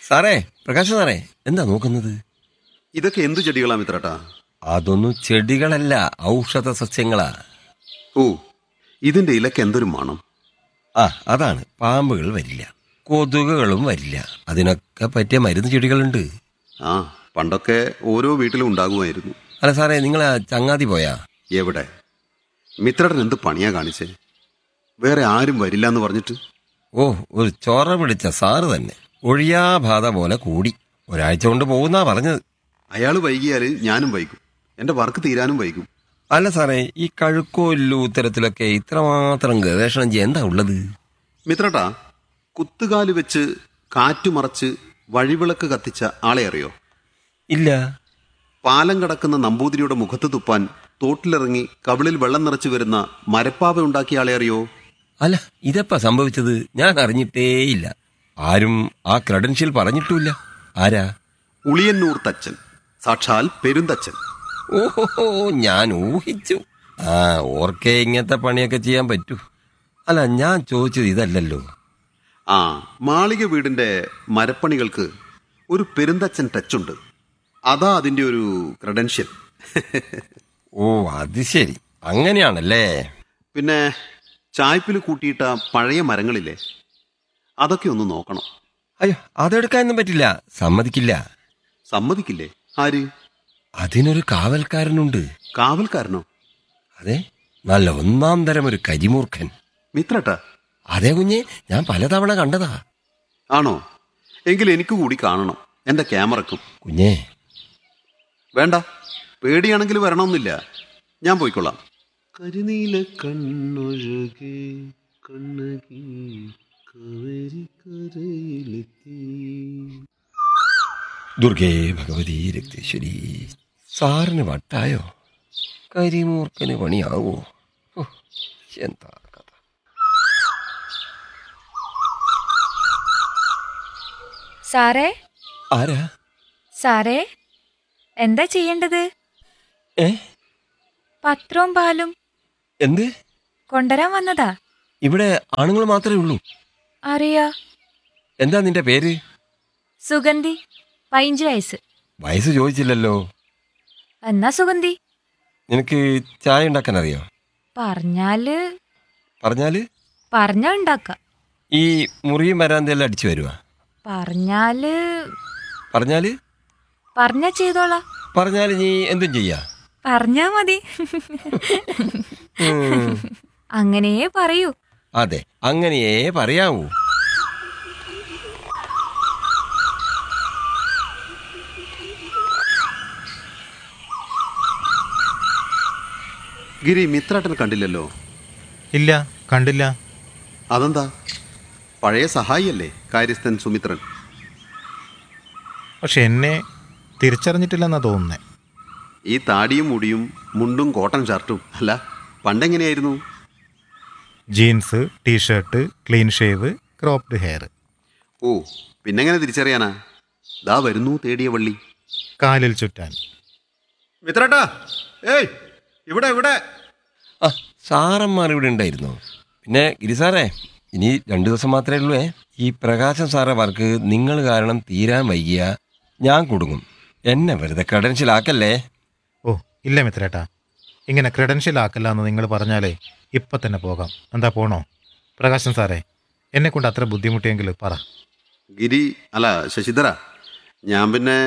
സാറേ പ്രകാശ് സാറേ എന്താ നോക്കുന്നത് ഇതൊക്കെ എന്ത് ചെടികളാ മിത്രട്ടാ അതൊന്നും ചെടികളല്ല ഔഷധ സസ്യങ്ങളാ ഓ ഇതിന്റെ ഇലക്ക് എന്തൊരു മണം ആ അതാണ് പാമ്പുകൾ വരില്ല കൊതുകുകളും വരില്ല അതിനൊക്കെ പറ്റിയ മരുന്ന് ചെടികളുണ്ട് ആ പണ്ടൊക്കെ ഓരോ വീട്ടിലും ഉണ്ടാകുമായിരുന്നു അല്ല സാറേ നിങ്ങൾ ചങ്ങാതി പോയാ എവിടെ മിത്രടൻ എന്ത് പണിയാ കാണിച്ചേ വേറെ ആരും വരില്ല എന്ന് പറഞ്ഞിട്ട് ഓ ഒരു ചോറ പിടിച്ച സാറ് തന്നെ ഒഴിയാബാധ പോലെ കൂടി ഒരാഴ്ച കൊണ്ട് പോകുന്നാ പറഞ്ഞത് അയാൾ വൈകിയാല് ഞാനും വൈകും എന്റെ വർക്ക് തീരാനും വൈകും അല്ല സാറേ ഈ കഴുക്കോല്ലു ഉത്തരത്തിലൊക്കെ ഇത്രമാത്രം ഗവേഷണം ചെയ്യാൻ എന്താ ഉള്ളത് മിത്രട്ടാ കുത്തുകാല് വെച്ച് കാറ്റുമറച്ച് വഴിവിളക്ക് കത്തിച്ച ആളെ അറിയോ ഇല്ല പാലം കടക്കുന്ന നമ്പൂതിരിയുടെ മുഖത്ത് തുപ്പാൻ തോട്ടിലിറങ്ങി കവിളിൽ വെള്ളം നിറച്ചു വരുന്ന മരപ്പാവ ഉണ്ടാക്കിയ ആളെ അറിയോ അല്ല ഇതെപ്പാ സംഭവിച്ചത് ഞാൻ അറിഞ്ഞിട്ടേയില്ല ആരും ആ ക്രെഡൻഷ്യൽ പറഞ്ഞിട്ടുമില്ല ആരാ ഉളിയന്നൂർ തച്ചൻ സാക്ഷാൽ പെരുന്തച്ചൻ ഓഹോ ഞാൻ ഊഹിച്ചു ആ ഓർക്കേ ഇങ്ങനത്തെ പണിയൊക്കെ ചെയ്യാൻ പറ്റൂ അല്ല ഞാൻ ചോദിച്ചത് ഇതല്ലല്ലോ ആ മാളിക വീടിന്റെ മരപ്പണികൾക്ക് ഒരു പെരുന്തച്ചൻ ടച്ചുണ്ട് അതാ അതിന്റെ ഒരു ക്രെഡൻഷ്യൽ ഓ അത് ശരി അങ്ങനെയാണല്ലേ പിന്നെ ചായ്പിൽ കൂട്ടിയിട്ട പഴയ മരങ്ങളില്ലേ അതൊക്കെ ഒന്ന് നോക്കണം അയ്യോ അതെടുക്കാനൊന്നും പറ്റില്ല സമ്മതിക്കില്ല സമ്മതിക്കില്ലേ ആര് അതിനൊരു കാവൽക്കാരനുണ്ട് കാവൽക്കാരനോ അതെ നല്ല ഒന്നാം തരം ഒരു കരിമൂർഖൻ മിത്രട്ടാ അതേ കുഞ്ഞെ ഞാൻ പലതവണ കണ്ടതാ ആണോ എങ്കിൽ എനിക്ക് കൂടി കാണണം എന്റെ ക്യാമറക്കും കുഞ്ഞേ വേണ്ട പേടിയാണെങ്കിൽ വരണമെന്നില്ല ഞാൻ പോയിക്കൊള്ളാം കരിനീല കണ്ണൊഴുകെ കണ്ണകി കാവേരി കരയിലെത്തി ദുർഗേ ഭഗവതി രക്തേശ്വരി സാറിന് വട്ടായോ കരിമൂർഖന് പണിയാവോ ഹോ, എന്താ കഥ സാറേ ആരാ സാറേ എന്താ ചെയ്യേണ്ടത് ഏ പത്രവും പാലും എന്ത് കൊണ്ടുവരാൻ വന്നതാ ഇവിടെ ആണുങ്ങൾ മാത്രമേ ഉള്ളൂ അറിയാ എന്താ നിന്റെ പേര് സുഗന്ധി പതിനഞ്ച് വയസ്സ് വയസ്സ് ചോദിച്ചില്ലല്ലോ എന്നാ സുഗന്ധി നിനക്ക് ചായ ഉണ്ടാക്കാൻ അറിയോ പറഞ്ഞാല് പറഞ്ഞാല് പറഞ്ഞാ ഉണ്ടാക്ക ഈ മുറിയും വരാന്തെല്ലാം അടിച്ചു വരുവാ പറഞ്ഞാല് പറഞ്ഞാല് പറഞ്ഞാ ചെയ്തോളാ പറഞ്ഞാല് നീ എന്തും ചെയ്യാ പറഞ്ഞാ മതി ഉം, അങ്ങനെയേ പറയൂ അതെ അങ്ങനെയേ പറയാവൂ ഗിരി മിത്രട്ടൻ കണ്ടില്ലല്ലോ ഇല്ല കണ്ടില്ല അതെന്താ പഴയ സഹായിയല്ലേ കാര്യസ്ഥൻ സുമിത്രൻ പക്ഷെ എന്നെ തിരിച്ചറിഞ്ഞിട്ടില്ലെന്നാ തോന്നുന്നേ ഈ താടിയും മുടിയും മുണ്ടും കോട്ടൺ ഷർട്ടും അല്ല പണ്ടെങ്ങനെയായിരുന്നു jeans T-shirt clean shave cropped hair ഓ പിന്നെങ്ങനെ തിരിച്ചറിയാനാ ദാ വരുന്നു തേടിയ വള്ളി കാലിൽ ചുറ്റാൻ മിത്രട്ടാ ഏയ് ഇവിടെ ഇവിടെ ആ സാറന്മാർ ഇവിടെ ഉണ്ടായിരുന്നോ പിന്നെ ഗിരിസാറേ ഇനി രണ്ടു ദിവസം മാത്രമേ ഉള്ളൂ ഏ. ഈ പ്രകാശം സാറെ വർക്ക് നിങ്ങൾ കാരണം തീരാൻ വൈകിയ ഞാൻ കുടുങ്ങും എന്നെ വെറുതെ ക്രെഡൻഷ്യലാക്കല്ലേ ഓ ഇല്ല മിത്രേട്ടാ ഇങ്ങനെ ക്രെഡൻഷ്യൽ ആക്കല്ല എന്ന് നിങ്ങൾ പറഞ്ഞാലേ ഇപ്പം തന്നെ പോകാം എന്താ പോണോ പ്രകാശൻ സാറേ എന്നെ കൊണ്ട് അത്ര ബുദ്ധിമുട്ടിയെങ്കിൽ പറ ഗിരി അല്ല ശശിധര ഞാൻ പിന്നെ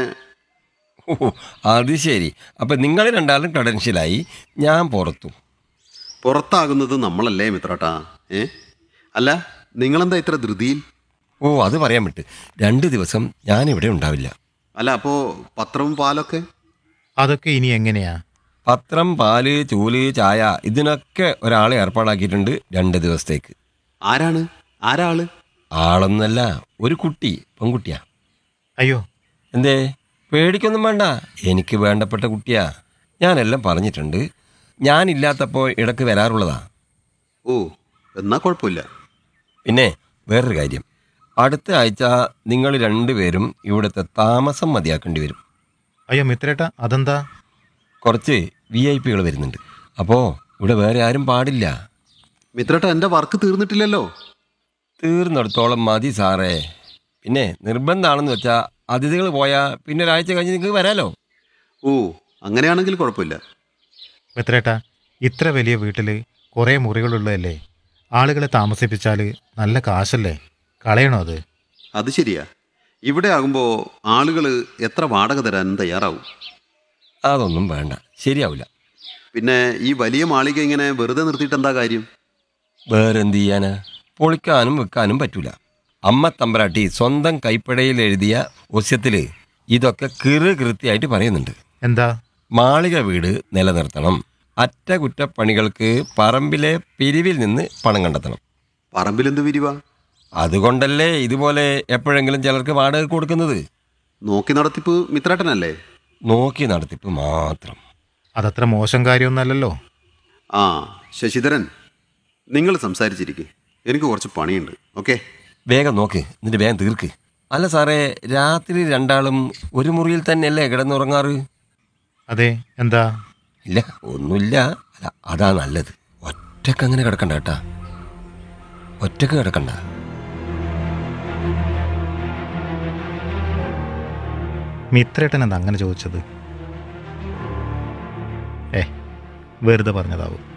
ഓ അത് ശരി അപ്പം നിങ്ങൾ രണ്ടാളും ക്രെഡൻഷ്യലായി ഞാൻ പുറത്തു പുറത്താകുന്നത് നമ്മളല്ലേ മിത്രട്ടാ ഏ അല്ല നിങ്ങളെന്താ ഇത്ര ധൃതിയിൽ ഓ അത് പറയാൻ വിട്ട് രണ്ട് ദിവസം ഞാനിവിടെ ഉണ്ടാവില്ല അല്ല അപ്പോ പത്രവും പാലൊക്കെ അതൊക്കെ ഇനി എങ്ങനെയാ പത്രം പാല് ചൂല് ചായ ഇതിനൊക്കെ ഒരാളെ ഏർപ്പാടാക്കിയിട്ടുണ്ട് രണ്ട് ദിവസത്തേക്ക് ആരാണ് ആരാള് ആളൊന്നല്ല ഒരു കുട്ടി പെൺകുട്ടിയാ അയ്യോ എന്തേ പേടിക്കൊന്നും വേണ്ട എനിക്ക് വേണ്ടപ്പെട്ട കുട്ടിയാ ഞാനെല്ലാം പറഞ്ഞിട്ടുണ്ട് ഞാനില്ലാത്തപ്പോൾ ഇടക്ക് വരാറുള്ളതാ ഓ എന്നാ കുഴപ്പമില്ല പിന്നെ വേറൊരു കാര്യം അടുത്ത ആഴ്ച നിങ്ങൾ രണ്ടുപേരും ഇവിടുത്തെ താമസം മതിയാക്കേണ്ടി വരും അയ്യോ മിത്രേട്ടാ അതെന്താ കുറച്ച് വി ഐ പികൾ വരുന്നുണ്ട് അപ്പോൾ ഇവിടെ വേറെ ആരും പാടില്ല മിത്രട്ട എന്റെ വർക്ക് തീർന്നിട്ടില്ലല്ലോ തീർന്നിടത്തോളം മതി സാറേ പിന്നെ നിർബന്ധമാണെന്ന് വെച്ചാൽ അതിഥികൾ പോയാൽ പിന്നെ ഒരാഴ്ച കഴിഞ്ഞ് നിങ്ങൾക്ക് വരാലോ ഓ അങ്ങനെയാണെങ്കിൽ കുഴപ്പമില്ല മിത്രേട്ടാ ഇത്ര വലിയ വീട്ടിൽ കുറേ മുറികളുള്ളതല്ലേ ആളുകളെ താമസിപ്പിച്ചാൽ നല്ല കാശല്ലേ കളയണോ അത് അത് ശരിയാ ഇവിടെ ആകുമ്പോൾ ആളുകൾ എത്ര വാടക തരാനും തയ്യാറാവും അതൊന്നും വേണ്ട ശരിയാവില്ല പിന്നെ ഈ വലിയ മാളിക ഇങ്ങനെ വെറുതെ നിർത്തിയിട്ട് എന്താ കാര്യം വേറെന്ത് ചെയ്യാനാ പൊളിക്കാനും വെക്കാനും പറ്റൂല അമ്മ തമ്പരാട്ടി സ്വന്തം കൈപ്പടയിൽ എഴുതിയ ഒസ്യത്തില് ഇതൊക്കെ കിറ് കൃത്യമായിട്ട് പറയുന്നുണ്ട് എന്താ മാളിക വീട് നിലനിർത്തണം അറ്റകുറ്റപ്പണികൾക്ക് പറമ്പിലെ പിരിവിൽ നിന്ന് പണം കണ്ടെത്തണം പറമ്പിലെന്ത് വിരിവാ അതുകൊണ്ടല്ലേ ഇതുപോലെ എപ്പോഴെങ്കിലും ചിലർക്ക് വാടക കൊടുക്കുന്നത് നോക്കി നടത്തിപ്പ് മിത്രേട്ടനല്ലേ നോക്കി നടത്തിപ്പ് മാത്രം അതത്ര മോശം കാര്യമൊന്നുമല്ലല്ലോ ആ ശശിധരൻ നിങ്ങൾ സംസാരിച്ചിരിക്കെ എനിക്ക് കുറച്ച് പണിയുണ്ട് ഓക്കെ വേഗം നോക്ക് എന്നിട്ട് വേഗം തീർക്ക് അല്ല സാറേ രാത്രി രണ്ടാളും ഒരു മുറിയിൽ തന്നെയല്ലേ കിടന്നുറങ്ങാറ് അതെ എന്താ ഇല്ല ഒന്നുമില്ല അല്ല അതാ നല്ലത് ഒറ്റക്ക് അങ്ങനെ കിടക്കണ്ട കേട്ടാ ഒറ്റക്ക് കിടക്കണ്ട മിത്രേട്ടൻ എന്താ അങ്ങനെ ചോദിച്ചത് ഏ വെറുതെ പറഞ്ഞതാവും